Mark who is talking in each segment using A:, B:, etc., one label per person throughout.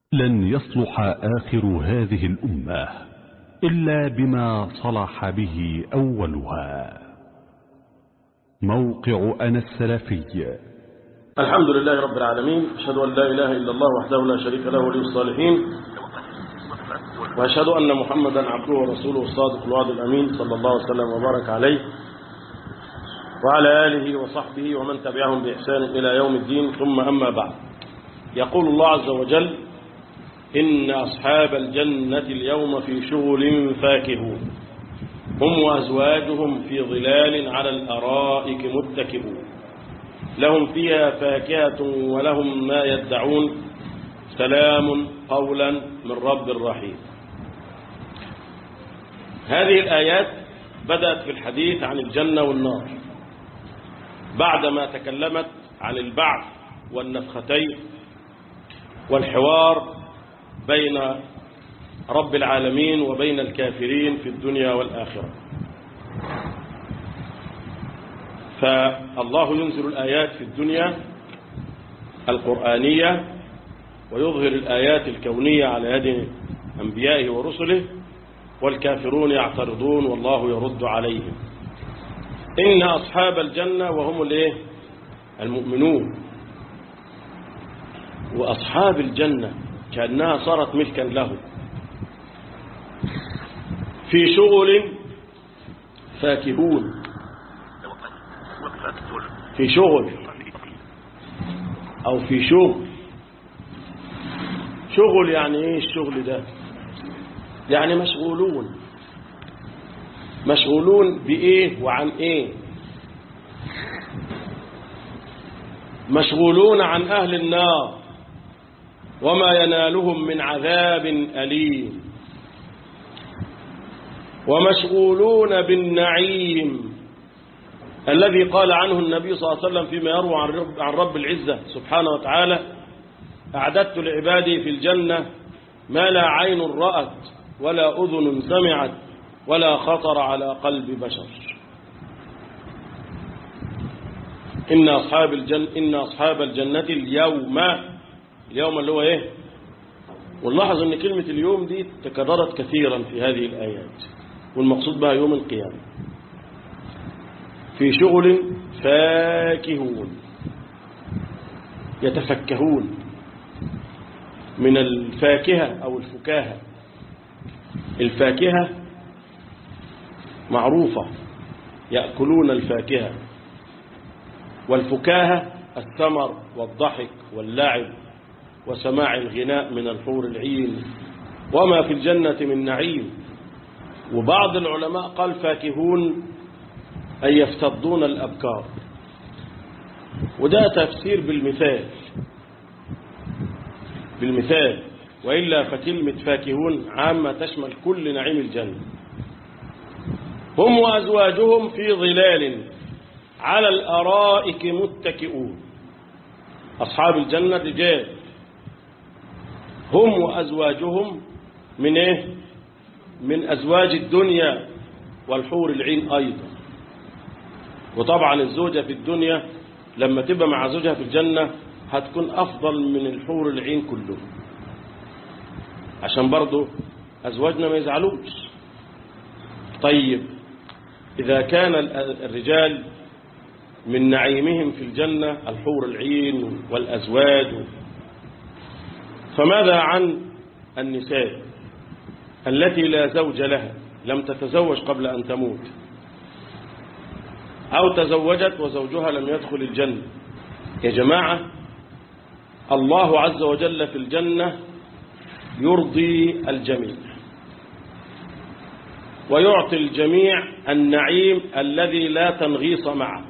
A: لن يصلح آخر هذه الأمة إلا بما صلح به أولها موقع أنا السلفي
B: الحمد لله رب العالمين أشهد أن لا إله إلا الله وحده لا شريك له ولي الصالحين وأشهد أن محمدا عبده ورسوله الصادق الوعد الأمين صلى الله وسلم وبارك عليه وعلى آله وصحبه ومن تبعهم بإحسان إلى يوم الدين ثم أما بعد يقول الله عز وجل إن أصحاب الجنة اليوم في شغل فاكهون هم وأزواجهم في ظلال على الأرائك متكئون لهم فيها فاكهة ولهم ما يدعون سلام قولا من رب رحيم هذه الآيات بدأت في الحديث عن الجنة والنار بعدما تكلمت عن البعث والنفختين والحوار بين رب العالمين وبين الكافرين في الدنيا والآخرة فالله ينزل الآيات في الدنيا القرآنية ويظهر الآيات الكونية على يد أنبيائه ورسله والكافرون يعترضون والله يرد عليهم إن أصحاب الجنة وهم الايه المؤمنون وأصحاب الجنة كأنها صارت ملكا له في شغل فاكهون في شغل أو في شغل شغل يعني ايه الشغل ده يعني مشغولون مشغولون بإيه وعن إيه مشغولون عن أهل النار وما ينالهم من عذاب أليم ومشغولون بالنعيم الذي قال عنه النبي صلى الله عليه وسلم فيما يروى عن رب, عن رب العزة سبحانه وتعالى أعددت لعبادي في الجنة ما لا عين رأت ولا أذن سمعت ولا خطر على قلب بشر إن أصحاب الجنة إن أصحاب الجنة اليوم اليوم اللي هو إيه ونلاحظ أن كلمة اليوم دي تكررت كثيرا في هذه الآيات والمقصود بها يوم القيامة في شغل فاكهون يتفكهون من الفاكهة أو الفكاهة الفاكهة معروفة يأكلون الفاكهة والفكاهة الثمر والضحك واللعب وسماع الغناء من الحور العين وما في الجنة من نعيم وبعض العلماء قال فاكهون أي يفتضون الأبكار وده تفسير بالمثال بالمثال وإلا فكلمة فاكهون عامة تشمل كل نعيم الجنة هم وأزواجهم في ظلال على الأرائك متكئون أصحاب الجنة رجال هم وأزواجهم من إيه من أزواج الدنيا والحور العين أيضا وطبعا الزوجة في الدنيا لما تبقى مع زوجها في الجنة هتكون أفضل من الحور العين كلهم عشان برضو أزواجنا ما يزعلوش طيب إذا كان الرجال من نعيمهم في الجنة الحور العين والأزواج فماذا عن النساء التي لا زوج لها لم تتزوج قبل أن تموت أو تزوجت وزوجها لم يدخل الجنة يا جماعة الله عز وجل في الجنة يرضي الجميع ويعطي الجميع النعيم الذي لا تنغيص معه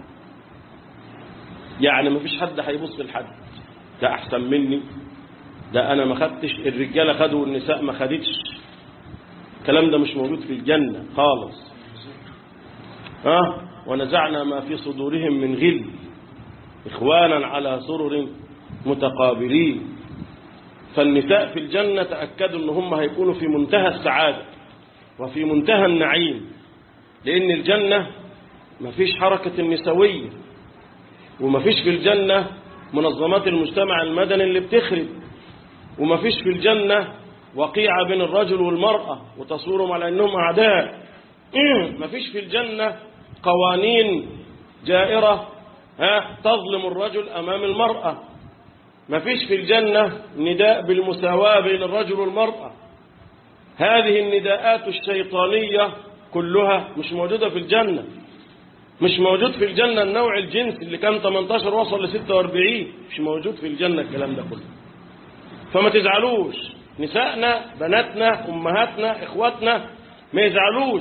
B: يعني ما فيش حد هيبص لحد ده أحسن مني ده أنا ما خدتش الرجالة خدوا والنساء ما خدتش الكلام ده مش موجود في الجنة خالص ها ونزعنا ما في صدورهم من غل إخوانا على سرر متقابلين فالنساء في الجنة تأكدوا أن هم هيكونوا في منتهى السعادة وفي منتهى النعيم لأن الجنة ما فيش حركة النسوية وما فيش في الجنة منظمات المجتمع المدني اللي بتخرب وما فيش في الجنة وقيعة بين الرجل والمرأة وتصورهم على أنهم أعداء ما فيش في الجنة قوانين جائرة ها تظلم الرجل أمام المرأة ما فيش في الجنة نداء بالمساواة بين الرجل والمرأة هذه النداءات الشيطانية كلها مش موجودة في الجنة مش موجود في الجنة النوع الجنس اللي كان 18 وصل ل 46 مش موجود في الجنة الكلام ده كله فما تزعلوش نسائنا بناتنا أمهاتنا إخواتنا ما يزعلوش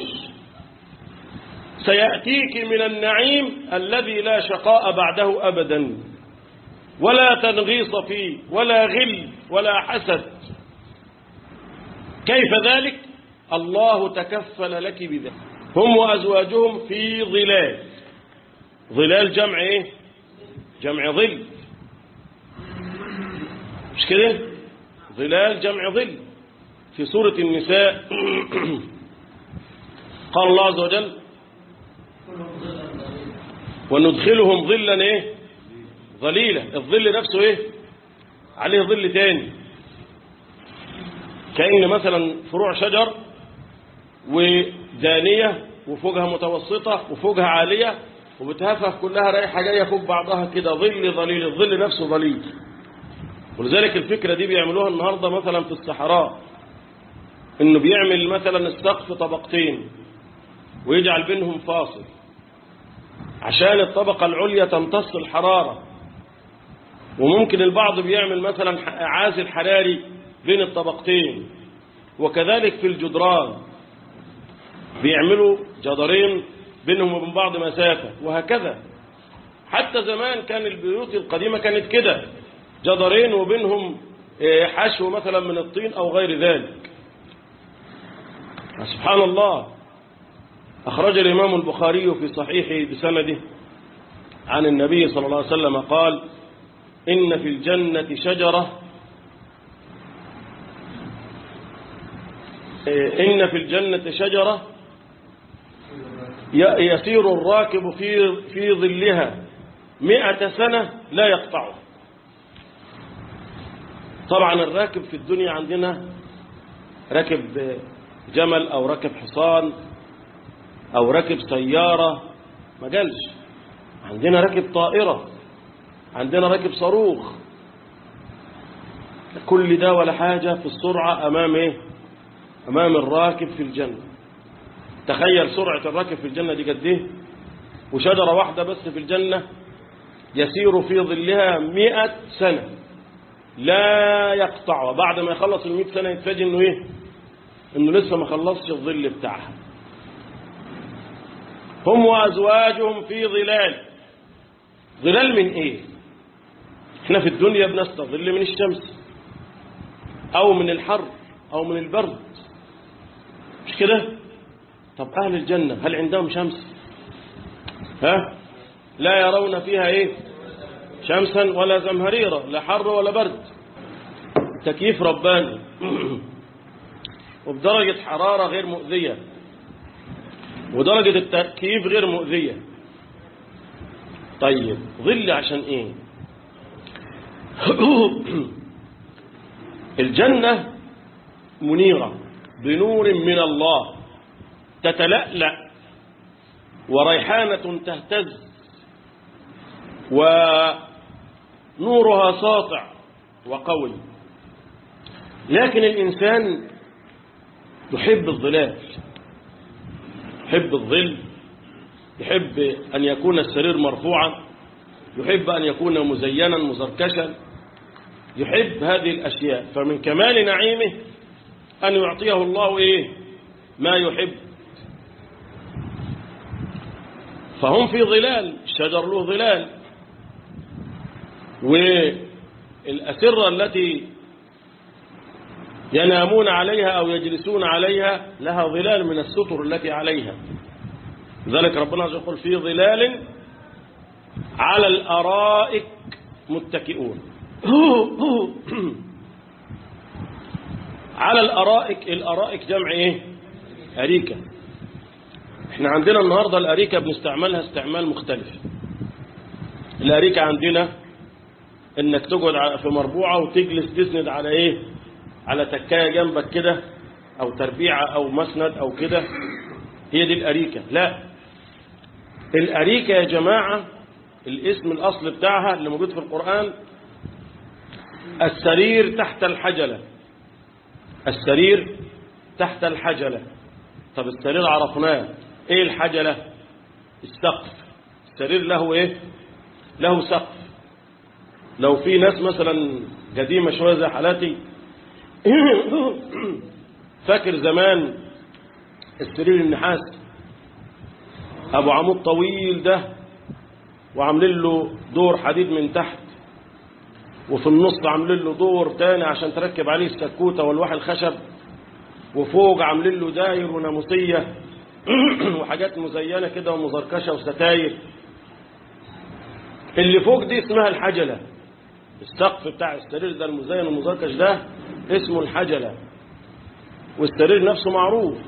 B: سيأتيك من النعيم الذي لا شقاء بعده أبدا ولا تنغيص فيه ولا غل ولا حسد كيف ذلك الله تكفل لك بذلك هم وأزواجهم في ظلال ظلال جمع ايه جمع ظل مش كده ظلال جمع ظل في سورة النساء قال الله عز وجل وندخلهم ظلا ايه ظليلة الظل نفسه ايه عليه ظل تاني كأن مثلا فروع شجر ودانية وفوقها متوسطة وفوقها عالية وبتهفف كلها رايحة جاية فوق بعضها كده ظل ظليل الظل نفسه ظليل ولذلك الفكرة دي بيعملوها النهاردة مثلا في الصحراء انه بيعمل مثلا السقف طبقتين ويجعل بينهم فاصل عشان الطبقة العليا تمتص الحرارة وممكن البعض بيعمل مثلا عازل حراري بين الطبقتين وكذلك في الجدران بيعملوا جدارين بينهم وبين بعض مسافة وهكذا حتى زمان كان البيوت القديمة كانت كده جدارين وبينهم حشو مثلا من الطين أو غير ذلك سبحان الله أخرج الإمام البخاري في صحيحه بسنده عن النبي صلى الله عليه وسلم قال إن في الجنة شجرة إن في الجنة شجرة يسير الراكب في في ظلها مئة سنة لا يقطعها طبعا الراكب في الدنيا عندنا راكب جمل أو راكب حصان أو راكب سيارة ما قالش عندنا راكب طائرة عندنا راكب صاروخ كل ده ولا حاجة في السرعة أمام إيه أمام الراكب في الجنة تخيل سرعة الراكب في الجنة دي قد إيه وشجرة واحدة بس في الجنة يسير في ظلها مئة سنة لا يقطعها بعد ما يخلص المئة سنة يتفاجئ إنه إيه إنه لسه ما خلصش الظل بتاعها هم وأزواجهم في ظلال ظلال من إيه احنا في الدنيا بنستظل من الشمس أو من الحر أو من البرد مش كده طب أهل الجنة هل عندهم شمس ها لا يرون فيها إيه شمسا ولا زمهريرا لا حر ولا برد تكييف رباني وبدرجة حرارة غير مؤذية ودرجة التكييف غير مؤذية طيب ظل عشان ايه الجنة منيرة بنور من الله تتلألأ وريحانة تهتز ونورها ساطع وقوي لكن الإنسان يحب الظلال يحب الظل يحب أن يكون السرير مرفوعا يحب أن يكون مزينا مزركشا يحب هذه الأشياء فمن كمال نعيمه أن يعطيه الله إيه ما يحب فهم في ظلال الشجر له ظلال والأسرة التي ينامون عليها أو يجلسون عليها لها ظلال من الستر التي عليها ذلك ربنا يقول في ظلال على الأرائك متكئون على الأرائك الأرائك جمع إيه أريكة احنا عندنا النهاردة الأريكة بنستعملها استعمال مختلف الأريكة عندنا انك تقعد على- في مربوعة وتجلس تسند على ايه على تكاية جنبك كده او تربيعة او مسند او كده هي دي الاريكة لا الاريكة يا جماعة الاسم الاصل بتاعها اللي موجود في القرآن السرير تحت الحجلة السرير تحت الحجلة طب السرير عرفناه ايه الحجلة السقف السرير له ايه له سقف لو في ناس مثلا قديمة شوية زي حالاتي فاكر زمان السرير النحاس ابو عمود طويل ده وعاملين له دور حديد من تحت وفي النص عاملين له دور تاني عشان تركب عليه السكوته والواح الخشب وفوق عاملين له داير وناموسيه وحاجات مزينه كده ومزركشه وستاير اللي فوق دي اسمها الحجله السقف بتاع السرير ده المزين والمزركش ده اسمه الحجله والسرير نفسه معروف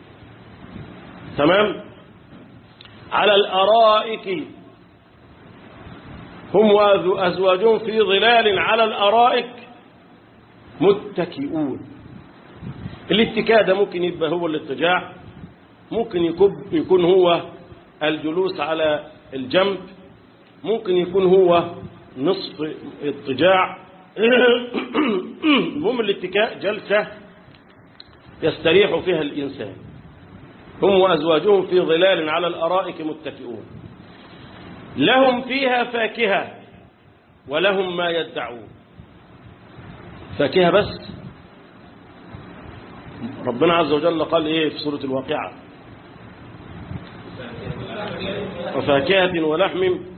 B: تمام على الارائك هم وأزواجهم في ظلال على الأرائك متكئون الاتكاء ده ممكن يبقى هو الاضطجاع ممكن يكون يكون هو الجلوس على الجنب ممكن يكون هو نصف اضطجاع المهم الاتكاء جلسة يستريح فيها الإنسان هم وأزواجهم في ظلال على الأرائك متكئون لهم فيها فاكهة ولهم ما يدعون فاكهة بس ربنا عز وجل قال ايه في سورة الواقعة وفاكهة ولحم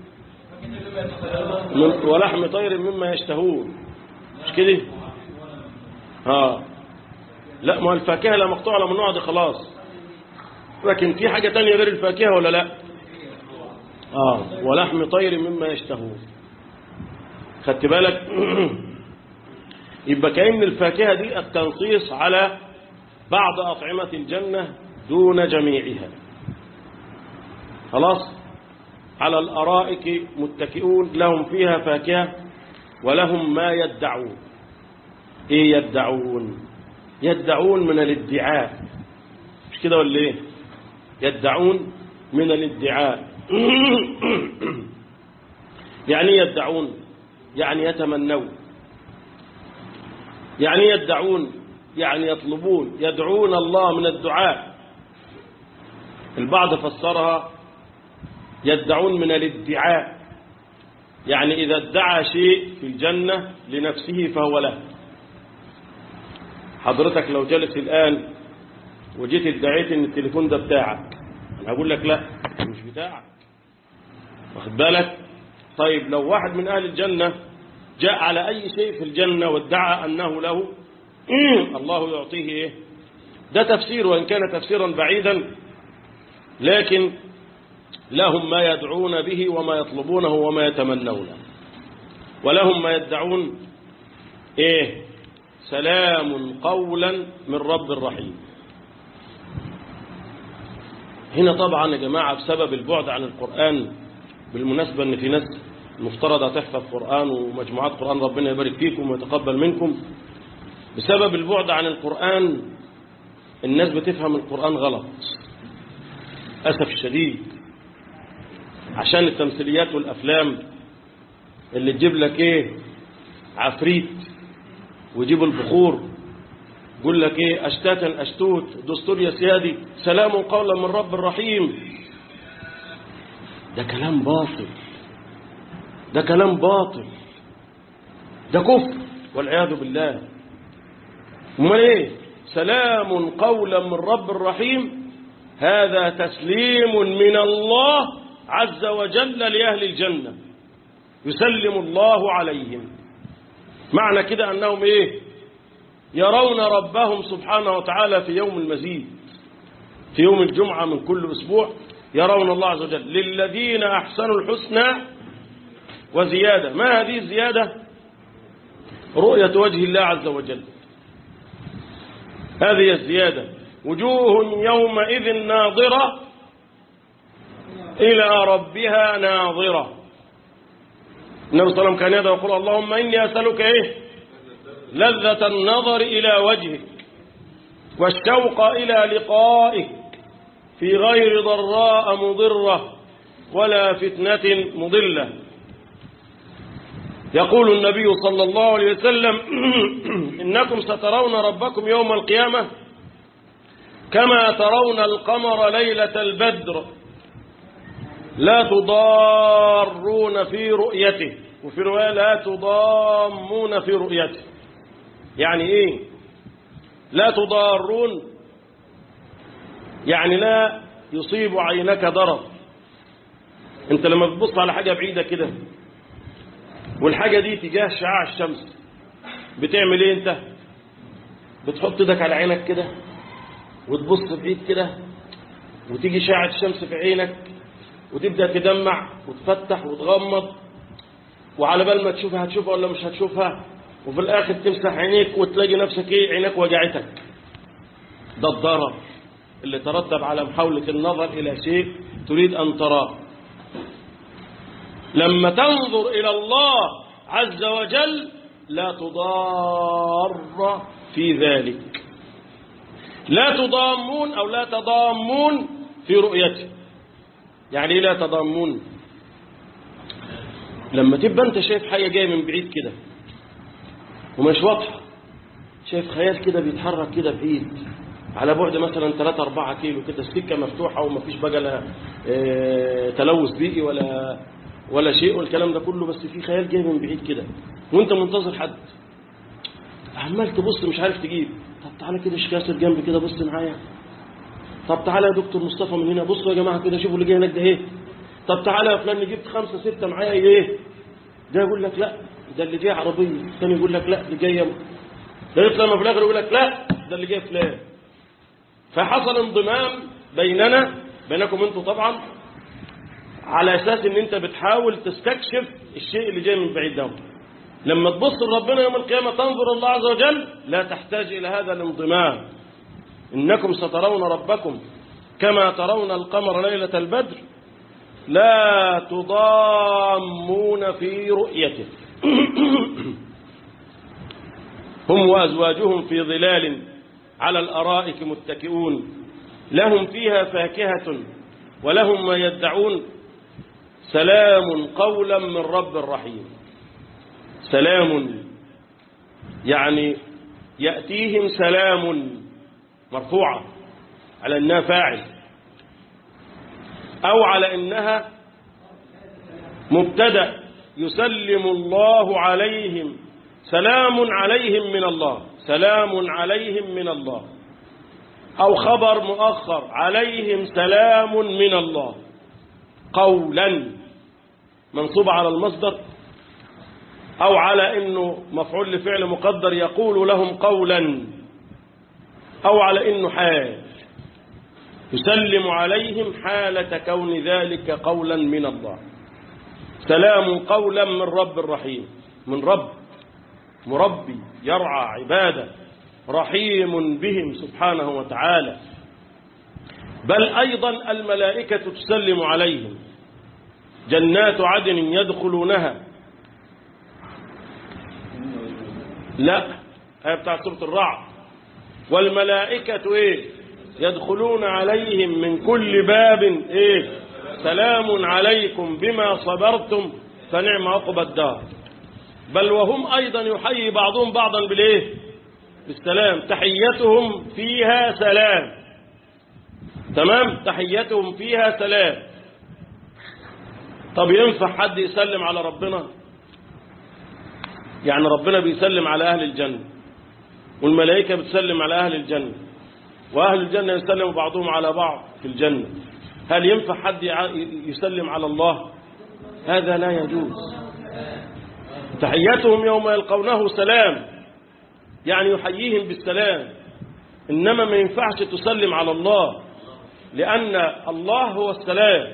B: من ولحم طير مما يشتهون مش كده ها لا ما الفاكهة لا مقطوعة لا ممنوعة دي خلاص لكن في حاجة تانية غير الفاكهة ولا لا آه ولحم طير مما يشتهون خدت بالك يبقى كأن الفاكهة دي التنصيص على بعض أطعمة الجنة دون جميعها خلاص على الأرائك متكئون لهم فيها فاكهة ولهم ما يدعون ايه يدعون يدعون من الادعاء مش كده ولا ايه يدعون من الادعاء يعني يدعون يعني يتمنون يعني يدعون يعني يطلبون يدعون الله من الدعاء البعض فسرها يدعون من الادعاء يعني إذا ادعى شيء في الجنة لنفسه فهو له حضرتك لو جلس الآن وجيت ادعيت ان التليفون ده بتاعك انا هقول لك لا مش بتاعك واخد بالك طيب لو واحد من اهل الجنة جاء على اي شيء في الجنة وادعى انه له الله يعطيه ايه ده تفسير وان كان تفسيرا بعيدا لكن لهم ما يدعون به وما يطلبونه وما يتمنونه ولهم ما يدعون ايه سلام قولا من رب رحيم هنا طبعا يا جماعة بسبب البعد عن القرآن بالمناسبة ان في ناس مفترض تحفظ قرآن ومجموعات قرآن ربنا يبارك فيكم ويتقبل منكم بسبب البعد عن القرآن الناس بتفهم القرآن غلط أسف الشديد عشان التمثيليات والأفلام اللي تجيب لك ايه عفريت ويجيب البخور يقول لك ايه اشتاتا اشتوت دستور يا سيادي سلام قولا من رب رحيم ده كلام باطل ده كلام باطل ده كفر والعياذ بالله امال ايه سلام قولا من رب رحيم هذا تسليم من الله عز وجل لأهل الجنة يسلم الله عليهم معنى كده أنهم إيه يرون ربهم سبحانه وتعالى في يوم المزيد في يوم الجمعة من كل أسبوع يرون الله عز وجل للذين أحسنوا الحسنى وزيادة ما هذه الزيادة رؤية وجه الله عز وجل هذه الزيادة وجوه يومئذ ناظرة إلى ربها ناظرة النبي صلى الله عليه وسلم كان يدعو يقول اللهم إني أسألك إيه لذة النظر إلى وجهك والشوق إلى لقائك في غير ضراء مضرة ولا فتنة مضلة يقول النبي صلى الله عليه وسلم إنكم سترون ربكم يوم القيامة كما ترون القمر ليلة البدر لا تضارون في رؤيته وفي رواية لا تضامون في رؤيته يعني ايه لا تضارون يعني لا يصيب عينك ضرر انت لما بتبص على حاجة بعيدة كده والحاجة دي تجاه شعاع الشمس بتعمل ايه انت بتحط ايدك على عينك كده وتبص بعيد كده وتيجي شعاع الشمس في عينك وتبدأ تدمع وتفتح وتغمض وعلى بال ما تشوفها هتشوفها ولا مش هتشوفها وفي الآخر تمسح عينيك وتلاقي نفسك ايه عينك وجعتك ده الضرر اللي ترتب على محاولة النظر إلى شيء تريد أن تراه لما تنظر إلى الله عز وجل لا تضار في ذلك لا تضامون أو لا تضامون في رؤيته يعني ايه لا تضامون لما تبقى انت شايف حاجة جاية من بعيد كده ومش واضحة شايف خيال كده بيتحرك كده بعيد على بعد مثلا 3 4 كيلو كده السكة مفتوحة ومفيش بقى لا اه تلوث بيئي ولا ولا شيء والكلام ده كله بس في خيال جاي من بعيد كده وانت منتظر حد عمال تبص مش عارف تجيب طب تعالى كده شكاسر جنبي كده بص معايا طب تعالى يا دكتور مصطفى من هنا بصوا يا جماعة كده شوفوا اللي جاي هناك ده ايه طب تعالى يا فلان جبت خمسة ستة معايا ايه ده يقول لك لا ده اللي جاي عربية الثاني يقول لك لا اللي جاي ده يطلع في الاخر يقول لك لا ده اللي جاي فلان فحصل انضمام بيننا بينكم انتوا طبعا على اساس ان انت بتحاول تستكشف الشيء اللي جاي من بعيد ده لما تبص لربنا يوم القيامة تنظر الله عز وجل لا تحتاج إلى هذا الانضمام إنكم سترون ربكم كما ترون القمر ليلة البدر لا تضامون في رؤيته هم وأزواجهم في ظلال على الأرائك متكئون لهم فيها فاكهة ولهم ما يدعون سلام قولا من رب رحيم سلام يعني يأتيهم سلام مرفوعة على أنها فاعل أو على أنها مبتدأ يسلم الله عليهم سلام عليهم من الله سلام عليهم من الله أو خبر مؤخر عليهم سلام من الله قولا منصوب على المصدر أو على أنه مفعول لفعل مقدر يقول لهم قولا أو على أنه حال يسلم عليهم حالة كون ذلك قولا من الله سلام قولا من رب الرحيم من رب مربي يرعى عباده رحيم بهم سبحانه وتعالى بل أيضا الملائكة تسلم عليهم جنات عدن يدخلونها لا هي بتاعت سورة الرعد والملائكة ايه يدخلون عليهم من كل باب ايه سلام عليكم بما صبرتم فنعم عقب الدار بل وهم ايضا يحيي بعضهم بعضا بالايه بالسلام تحيتهم فيها سلام تمام تحيتهم فيها سلام طب ينفع حد يسلم على ربنا يعني ربنا بيسلم على أهل الجنة والملائكة بتسلم على أهل الجنة وأهل الجنة يسلم بعضهم على بعض في الجنة هل ينفع حد يسلم على الله هذا لا يجوز تحياتهم يوم يلقونه سلام يعني يحييهم بالسلام إنما ما ينفعش تسلم على الله لأن الله هو السلام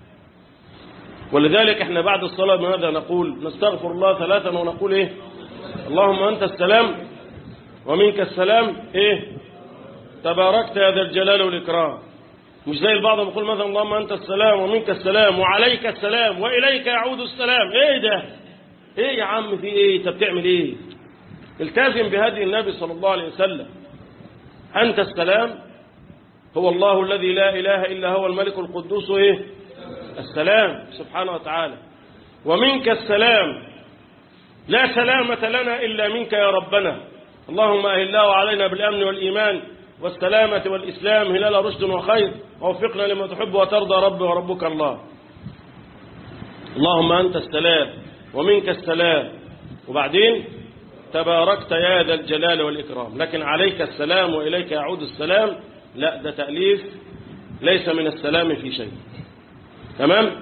B: ولذلك احنا بعد الصلاة ماذا نقول نستغفر الله ثلاثا ونقول ايه اللهم أنت السلام ومنك السلام ايه تباركت يا ذا الجلال والإكرام مش زي البعض بيقول مثلا اللهم أنت السلام ومنك السلام وعليك السلام وإليك يعود السلام ايه ده ايه يا عم في ايه انت بتعمل ايه التزم بهدي النبي صلى الله عليه وسلم أنت السلام هو الله الذي لا إله إلا هو الملك القدوس إيه؟ السلام سبحانه وتعالى ومنك السلام لا سلامة لنا إلا منك يا ربنا اللهم أهلاه علينا بالأمن والإيمان والسلامة والإسلام هلال رشد وخير ووفقنا لما تحب وترضى رب وربك الله اللهم أنت السلام ومنك السلام وبعدين تباركت يا ذا الجلال والإكرام لكن عليك السلام وإليك يعود السلام لا ده تأليف ليس من السلام في شيء تمام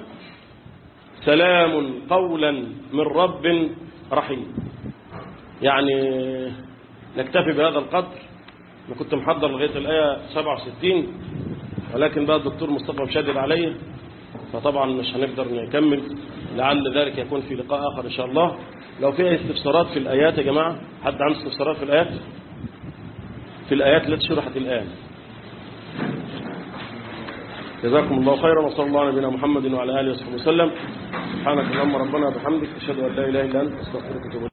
B: سلام قولا من رب رحيم يعني نكتفي بهذا القدر أنا كنت محضر لغاية الآية 67 ولكن بقى الدكتور مصطفى مشدد عليا فطبعا مش هنقدر نكمل لعل ذلك يكون في لقاء آخر إن شاء الله لو في استفسارات في الآيات يا جماعة حد عنده استفسارات في الآيات في الآيات التي شرحت الآن جزاكم الله خيرا وصلى الله على نبينا محمد وعلى آله وصحبه وسلم سبحانك اللهم ربنا وبحمدك أشهد أن لا إله إلا أنت أستغفرك وأتوب